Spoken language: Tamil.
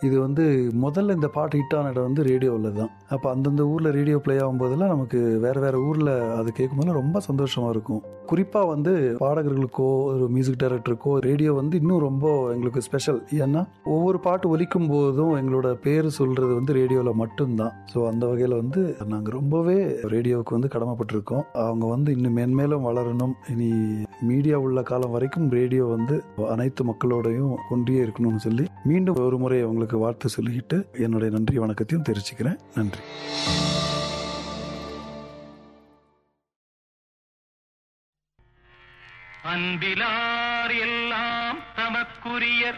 இது வந்து முதல்ல இந்த பாட்டு ஹிட் ஆன இடம் வந்து ரேடியோவில் தான் அப்போ அந்தந்த ஊரில் ரேடியோ ப்ளே ஆகும்போதெல்லாம் நமக்கு வேறு வேறு ஊரில் அது கேட்கும்போது ரொம்ப சந்தோஷமாக இருக்கும் குறிப்பாக வந்து பாடகர்களுக்கோ ஒரு மியூசிக் டைரக்டருக்கோ ரேடியோ வந்து இன்னும் ரொம்ப எங்களுக்கு ஸ்பெஷல் ஏன்னா ஒவ்வொரு பாட்டு ஒலிக்கும் போதும் எங்களோட பேர் சொல்கிறது வந்து ரேடியோவில் மட்டும்தான் ஸோ அந்த வகையில் வந்து நாங்கள் ரொம்பவே ரேடியோவுக்கு வந்து கடமைப்பட்டிருக்கோம் அவங்க வந்து இன்னும் மென்மேலும் வளரணும் இனி மீடியா உள்ள காலம் வரைக்கும் ரேடியோ வந்து அனைத்து மக்களோடையும் ஒன்றியே இருக்கணும்னு சொல்லி மீண்டும் ஒரு முறை அவங்களுக்கு வாழ்த்து சொல்லிக்கிட்டு என்னுடைய நன்றி வணக்கத்தையும் தெரிவிச்சுக்கிறேன் நன்றி அன்பிலார் எல்லாம் தமக்குரியர்